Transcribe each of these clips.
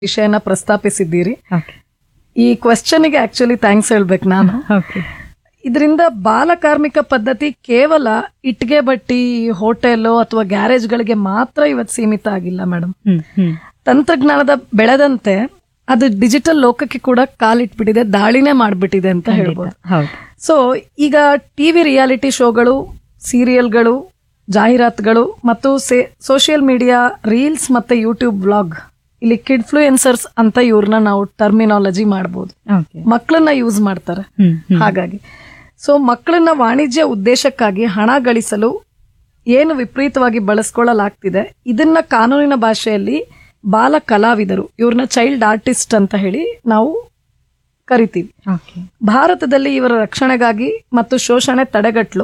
ವಿಷಯನ ಪ್ರಸ್ತಾಪಿಸಿದ್ದೀರಿ ಓಕೆ ಈ ಕ್ವಶನ್ಗೆ ಆಕ್ಚುಲಿ ಥ್ಯಾಂಕ್ಸ್ ಹೇಳ್ಬೇಕು ನಾನು ಓಕೆ ಇದರಿಂದ ಬಾಲ ಕಾರ್ಮಿಕ ಪದ್ಧತಿ ಕೇವಲ ಇಟ್ಗೆ ಬಟ್ಟಿ ಹೋಟೆಲ್ ಅಥವಾ ಗ್ಯಾರೇಜ್ಗಳಿಗೆ ಮಾತ್ರ ಇವತ್ತು ಸೀಮಿತ ಆಗಿಲ್ಲ ಮೇಡಮ್ ಹ್ಮ್ ಹ್ಮ್ ತಂತ್ರಜ್ಞಾನದ ಬೆಳೆದಂತೆ ಅದು ಡಿಜಿಟಲ್ ಲೋಕಕ್ಕೆ ಕೂಡ ಕಾಲಿಟ್ಬಿಟ್ಟಿದೆ ದಾಳಿನೇ ಮಾಡ್ಬಿಟ್ಟಿದೆ ಅಂತ ಹೇಳ್ಬೋದು ಹೌದು ಸೊ ಈಗ ಟಿವಿ ರಿಯಾಲಿಟಿ ಶೋಗಳು ಸೀರಿಯಲ್ಗಳು ಜಾಹೀರಾತುಗಳು ಮತ್ತು ಸೋಷಿಯಲ್ ಮೀಡಿಯಾ ರೀಲ್ಸ್ ಮತ್ತೆ ಯೂಟ್ಯೂಬ್ ಬ್ಲಾಗ್ ಇಲ್ಲಿ ಕಿಡ್ಫ್ಲೂಯೆನ್ಸರ್ಸ್ ಅಂತ ಇವ್ರನ್ನ ನಾವು ಟರ್ಮಿನಾಲಜಿ ಮಾಡ್ಬೋದು ಓಕೆ ಮಕ್ಕಳನ್ನ ಯೂಸ್ ಮಾಡ್ತಾರೆ ಹ್ಮ್ ಹ್ಮ್ ಹಾಗಾಗಿ ಸೊ ಮಕ್ಕಳನ್ನ ವಾಣಿಜ್ಯ ಉದ್ದೇಶಕ್ಕಾಗಿ ಹಣ ಗಳಿಸಲು ಏನು ವಿಪರೀತವಾಗಿ ಬಳಸ್ಕೊಳ್ಳಲಾಗ್ತಿದೆ ಇದನ್ನ ಕಾನೂನಿನ ಭಾಷೆಯಲ್ಲಿ ಬಾಲ ಕಲಾವಿದರು ಇವ್ರನ್ನ ಚೈಲ್ಡ್ ಆರ್ಟಿಸ್ಟ್ ಅಂತ ಹೇಳಿ ನಾವು ಕರಿತೀವಿ ಓಕೆ ಭಾರತದಲ್ಲಿ ಇವರ ರಕ್ಷಣೆಗಾಗಿ ಮತ್ತು ಶೋಷಣೆ ತಡೆಗಟ್ಟಲು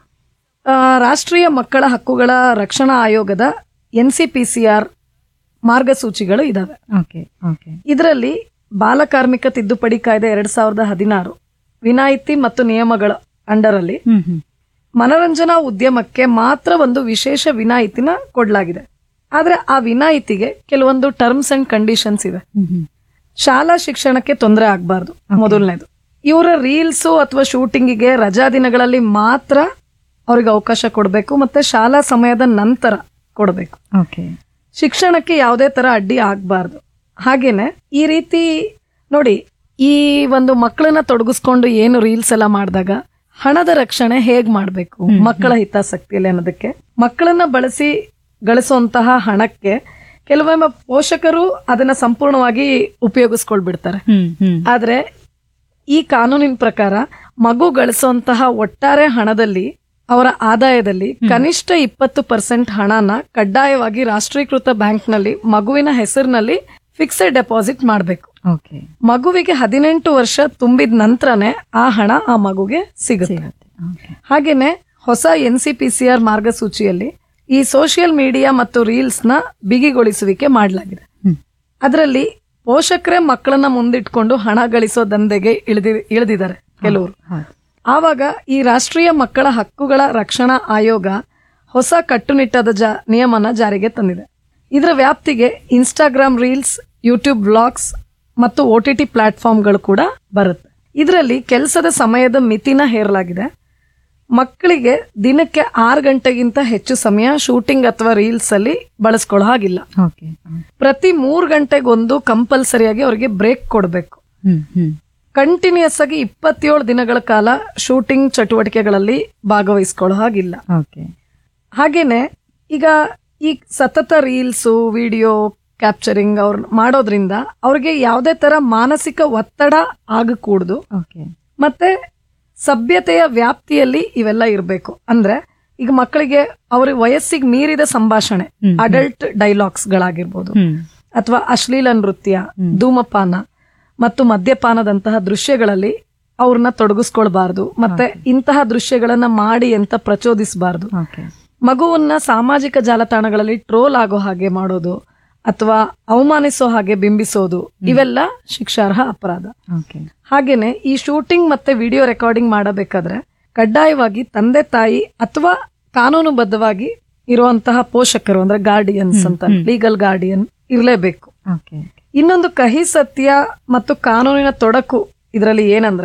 ಆ, ರಾಷ್ಟ್ರೀಯ ಮಕ್ಕಳ ಹಕ್ಕುಗಳ ರಕ್ಷಣಾ ಆಯೋಗದ N C P C R ಮಾರ್ಗಸೂಚಿಗಳು ಇದಾವೆ ಓಕೆ ಓಕೆ ಇದರಲ್ಲಿ ಬಾಲಕಾರ್ಮಿಕ ತಿದ್ದುಪಡಿ ಕಾಯ್ದೆ ಎರಡ್ ಸಾವಿರದ ಹದಿನಾರು ವಿನಾಯಿತಿ ಮತ್ತು ನಿಯಮಗಳ ಅಂಡರಲ್ಲಿ ಹ್ಮ್ ಹ್ಮ್ ಮನರಂಜನಾ ಉದ್ಯಮಕ್ಕೆ ಮಾತ್ರ ಒಂದು ವಿಶೇಷ ವಿನಾಯಿತಿನ ಕೊಡಲಾಗಿದೆ ಆದ್ರೆ ಆ ವಿನಾಯಿತಿಗೆ ಕೆಲವೊಂದು ಟರ್ಮ್ಸ್ ಅಂಡ್ ಕಂಡೀಷನ್ಸ್ ಇವೆ ಹ್ಮ್ ಹ್ಮ್ ಶಾಲಾ ಶಿಕ್ಷಣಕ್ಕೆ ತೊಂದರೆ ಆಗಬಾರ್ದು ಮೊದಲನೇದು ಇವರ ರೀಲ್ಸು ಅಥವಾ ಶೂಟಿಂಗಿಗೆ ರಜಾ ದಿನಗಳಲ್ಲಿ ಮಾತ್ರ ಅವ್ರಿಗೆ ಅವಕಾಶ ಕೊಡಬೇಕು ಮತ್ತೆ ಶಾಲಾ ಸಮಯದ ನಂತರ ಕೊಡಬೇಕು ಓಕೆ ಶಿಕ್ಷಣಕ್ಕೆ ಯಾವುದೇ ತರ ಅಡ್ಡಿ ಆಗ್ಬಾರ್ದು ಹಾಗೇನೆ ಈ ರೀತಿ ನೋಡಿ ಈ ಒಂದು ಮಕ್ಕಳನ್ನ ತೊಡಗಿಸ್ಕೊಂಡು ಏನು ರೀಲ್ಸ್ ಎಲ್ಲ ಮಾಡಿದಾಗ ಹಣದ ರಕ್ಷಣೆ ಹೇಗ್ ಮಾಡಬೇಕು ಮಕ್ಕಳ ಹಿತಾಸಕ್ತಿಯಲ್ಲಿ ಅನ್ನೋದಕ್ಕೆ ಮಕ್ಕಳನ್ನ ಬಳಸಿ ಗಳಿಸುವಂತಹ ಹಣಕ್ಕೆ ಕೆಲವೊಮ್ಮೆ ಪೋಷಕರು ಅದನ್ನ ಸಂಪೂರ್ಣವಾಗಿ ಉಪಯೋಗಿಸ್ಕೊಳ್ಬಿಡ್ತಾರೆ ಹ್ಮ್ ಹ್ಮ್ ಆದ್ರೆ ಈ ಕಾನೂನಿನ ಪ್ರಕಾರ ಮಗು ಗಳಿಸುವಂತಹ ಒಟ್ಟಾರೆ ಹಣದಲ್ಲಿ ಅವರ ಆದಾಯದಲ್ಲಿ ಕನಿಷ್ಠ ಇಪ್ಪತ್ತು ಪರ್ಸೆಂಟ್ ಹಣನ ಕಡ್ಡಾಯವಾಗಿ ರಾಷ್ಟ್ರೀಕೃತ ಬ್ಯಾಂಕ್ನಲ್ಲಿ ಮಗುವಿನ ಹೆಸರಿನಲ್ಲಿ ಫಿಕ್ಸೆಡ್ ಡೆಪಾಸಿಟ್ ಮಾಡಬೇಕು ಓಕೆ ಮಗುವಿಗೆ ಹದಿನೆಂಟು ವರ್ಷ ತುಂಬಿದ ನಂತರನೇ ಆ ಹಣ ಆ ಮಗುಗೆ ಸಿಗುತ್ತೆ ಸಿಗುತ್ತೆ ಓಕೆ ಹಾಗೇನೆ ಹೊಸ N C P C R ಮಾರ್ಗಸೂಚಿಯಲ್ಲಿ ಈ ಸೋಷಿಯಲ್ ಮೀಡಿಯಾ ಮತ್ತು ರೀಲ್ಸ್ ನ ಬಿಗಿಗೊಳಿಸುವಿಕೆ ಮಾಡಲಾಗಿದೆ ಹ್ಮ್ ಅದರಲ್ಲಿ ಪೋಷಕರೇ ಮಕ್ಕಳನ್ನ ಮುಂದಿಟ್ಕೊಂಡು ಹಣ ಗಳಿಸೋ ದಂಧೆಗೆ ಇಳಿದಿ ಇಳಿದಿದ್ದಾರೆ ಕೆಲವರು ಹೌದು ಆವಾಗ ಈ ರಾಷ್ಟ್ರೀಯ ಮಕ್ಕಳ ಹಕ್ಕುಗಳ ರಕ್ಷಣಾ ಆಯೋಗ ಹೊಸ ಕಟ್ಟುನಿಟ್ಟಾದ ಜಾ ನಿಯಮನ ಜಾರಿಗೆ ತಂದಿದೆ ಇದರ ವ್ಯಾಪ್ತಿಗೆ ಇನ್ಸ್ಟಾಗ್ರಾಮ್ ರೀಲ್ಸ್ ಯೂಟ್ಯೂಬ್ ಬ್ಲಾಗ್ಸ್ ಮತ್ತು ಒ ಟಿ ಟಿ ಪ್ಲಾಟ್ಫಾರ್ಮ್ಗಳು ಕೂಡ ಬರುತ್ತೆ ಇದರಲ್ಲಿ ಕೆಲಸದ ಸಮಯದ ಮಿತಿನ ಹೇರಲಾಗಿದೆ ಮಕ್ಕಳಿಗೆ ದಿನಕ್ಕೆ ಆರು ಗಂಟೆಗಿಂತ ಹೆಚ್ಚು ಸಮಯ ಶೂಟಿಂಗ್ ಅಥವಾ ರೀಲ್ಸ್ ಅಲ್ಲಿ ಬಳಸ್ಕೊಳ್ಳೋ ಹಾಗಿಲ್ಲ ಓಕೆ ಪ್ರತಿ ಮೂರು ಗಂಟೆಗೊಂದು ಕಂಪಲ್ಸರಿಯಾಗಿ ಅವರಿಗೆ ಬ್ರೇಕ್ ಕೊಡಬೇಕು ಹ್ಮ್ ಹ್ಮ್ ಕಂಟಿನ್ಯೂಸ್ ಆಗಿ ಇಪ್ಪತ್ತೇಳು ದಿನಗಳ ಕಾಲ ಶೂಟಿಂಗ್ ಚಟುವಟಿಕೆಗಳಲ್ಲಿ ಭಾಗವಹಿಸ್ಕೊಳ್ಳೋ ಹಾಗಿಲ್ಲ ಓಕೆ ಹಾಗೇನೆ ಈಗ ಈ ಸತತ ರೀಲ್ಸು ವಿಡಿಯೋ ಕ್ಯಾಪ್ಚರಿಂಗ್ ಅವ್ರು ಮಾಡೋದ್ರಿಂದ ಅವ್ರಿಗೆ ಯಾವುದೇ ತರ ಮಾನಸಿಕ ಒತ್ತಡ ಆಗಕೂಡ್ದು ಓಕೆ ಮತ್ತೆ ಸಭ್ಯತೆಯ ವ್ಯಾಪ್ತಿಯಲ್ಲಿ ಇವೆಲ್ಲ ಇರಬೇಕು ಅಂದ್ರೆ ಈಗ ಮಕ್ಕಳಿಗೆ ಅವ್ರ ವಯಸ್ಸಿಗೆ ಮೀರಿದ ಸಂಭಾಷಣೆ ಹ್ಮ್. ಅಡಲ್ಟ್ ಡೈಲಾಗ್ಸ್ ಗಳಾಗಿರ್ಬೋದು ಹ್ಮ್ ಅಥವಾ ಅಶ್ಲೀಲ ನೃತ್ಯ ಧೂಮಪಾನ ಮತ್ತು ಮದ್ಯಪಾನದಂತಹ ದೃಶ್ಯಗಳಲ್ಲಿ ಅವ್ರನ್ನ ತೊಡಗಿಸ್ಕೊಳ್ಬಾರ್ದು ಮತ್ತೆ ಇಂತಹ ದೃಶ್ಯಗಳನ್ನ ಮಾಡಿ ಅಂತ ಪ್ರಚೋದಿಸಬಾರ್ದು ಓಕೆ ಮಗುವನ್ನ ಸಾಮಾಜಿಕ ಜಾಲತಾಣಗಳಲ್ಲಿ ಟ್ರೋಲ್ ಆಗೋ ಹಾಗೆ ಮಾಡೋದು ಅಥವಾ ಅವಮಾನಿಸೋ ಹಾಗೆ ಬಿಂಬಿಸೋದು ಇವೆಲ್ಲ ಶಿಕ್ಷಾರ್ಹ ಅಪರಾಧ ಓಕೆ ಹಾಗೇನೆ ಈ ಶೂಟಿಂಗ್ ಮತ್ತೆ ವಿಡಿಯೋ ರೆಕಾರ್ಡಿಂಗ್ ಮಾಡಬೇಕಾದ್ರೆ ಕಡ್ಡಾಯವಾಗಿ ತಂದೆ ತಾಯಿ ಅಥವಾ ಕಾನೂನುಬದ್ಧವಾಗಿ ಇರುವಂತಹ ಪೋಷಕರು ಅಂದ್ರೆ ಗಾರ್ಡಿಯನ್ಸ್ ಅಂತ ಲೀಗಲ್ ಗಾರ್ಡಿಯನ್ ಇರಲೇಬೇಕು ಓಕೆ ಇನ್ನೊಂದು ಕಹಿ ಸತ್ಯ ಮತ್ತು ಕಾನೂನಿನ ತೊಡಕು ಇದರಲ್ಲಿ ಏನಂದ್ರೆ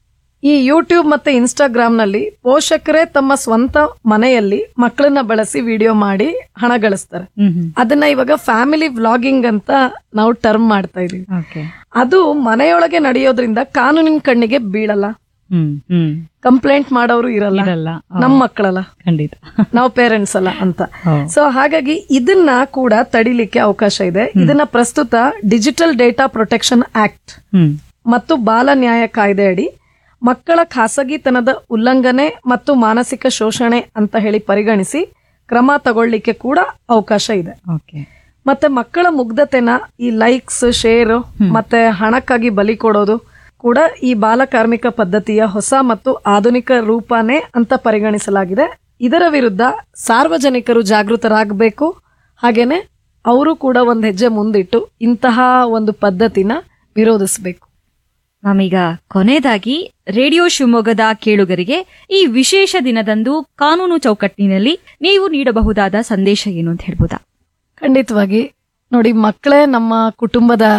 ಈ ಯೂಟ್ಯೂಬ್ ಮತ್ತೆ ಇನ್ಸ್ಟಾಗ್ರಾಮ್ ನಲ್ಲಿ ಪೋಷಕರೇ ತಮ್ಮ ಸ್ವಂತ ಮನೆಯಲ್ಲಿ ಮಕ್ಕಳನ್ನ ಬಳಸಿ ವಿಡಿಯೋ ಮಾಡಿ ಹಣ ಗಳಿಸ್ತಾರೆ ಹ್ಮ್ ಹ್ಮ್ ಅದನ್ನ ಇವಾಗ ಫ್ಯಾಮಿಲಿ ವ್ಲಾಗಿಂಗ್ ಅಂತ ನಾವು ಟರ್ಮ್ ಮಾಡ್ತಾ ಇದೀವಿ ಓಕೆ ಅದು ಮನೆಯೊಳಗೆ ನಡೆಯೋದ್ರಿಂದ ಕಾನೂನಿನ ಕಣ್ಣಿಗೆ ಬೀಳಲ್ಲ ಹ್ಮ್ ಹ್ಮ್ ಕಂಪ್ಲೇಂಟ್ ಮಾಡೋರು ಇರಲ್ಲ ಇರಲ್ಲ ನಮ್ಮ ಮಕ್ಕಳಲ್ಲ ಖಂಡಿತ ನಾವು ಪೇರೆಂಟ್ಸ್ ಅಲ್ಲ ಅಂತ ಹೌದು. ಸೊ ಹಾಗಾಗಿ ಇದನ್ನ ಕೂಡ ತಡಿಲಿಕ್ಕೆ ಅವಕಾಶ ಇದೆ ಇದನ್ನ ಪ್ರಸ್ತುತ ಡಿಜಿಟಲ್ ಡೇಟಾ ಪ್ರೊಟೆಕ್ಷನ್ ಆಕ್ಟ್ ಹ್ಮ್ ಮತ್ತು ಬಾಲ ನ್ಯಾಯ ಕಾಯ್ದೆ ಅಡಿ ಮಕ್ಕಳ ಖಾಸಗಿತನದ ಉಲ್ಲಂಘನೆ ಮತ್ತು ಮಾನಸಿಕ ಶೋಷಣೆ ಅಂತ ಹೇಳಿ ಪರಿಗಣಿಸಿ ಕ್ರಮ ತಗೊಳ್ಳಿಕ್ಕೆ ಕೂಡ ಅವಕಾಶ ಇದೆ ಓಕೆ ಮತ್ತೆ ಮಕ್ಕಳ ಮುಗ್ಧತೆನ ಈ ಲೈಕ್ಸ್ ಶೇರ್ ಮತ್ತೆ ಹಣಕ್ಕಾಗಿ ಬಲಿ ಕೊಡೋದು ಕೂಡ ಈ ಬಾಲ ಕಾರ್ಮಿಕ ಪದ್ಧತಿಯ ಹೊಸ ಮತ್ತು ಆಧುನಿಕ ರೂಪನೇ ಅಂತ ಪರಿಗಣಿಸಲಾಗಿದೆ ಇದರ ವಿರುದ್ಧ ಸಾರ್ವಜನಿಕರು ಜಾಗೃತರಾಗಬೇಕು ಹಾಗೇನೆ ಅವರು ಕೂಡ ಒಂದು ಹೆಜ್ಜೆ ಮುಂದಿಟ್ಟು ಇಂತಹ ಒಂದು ಪದ್ಧತಿನ ವಿರೋಧಿಸಬೇಕು ನಾಮೀಗ ಕೊನೆಯದಾಗಿ ರೇಡಿಯೋ ಶಿವಮೊಗ್ಗದ ಕೇಳುಗರಿಗೆ ಈ ವಿಶೇಷ ದಿನದಂದು ಕಾನೂನು ಚೌಕಟ್ಟಿನಲ್ಲಿ ನೀವು ನೀಡಬಹುದಾದ ಸಂದೇಶ ಏನು ಅಂತ ಹೇಳ್ಬೋದಾ ಖಂಡಿತವಾಗಿ ನೋಡಿ ಮಕ್ಕಳೇ ನಮ್ಮ ಕುಟುಂಬದ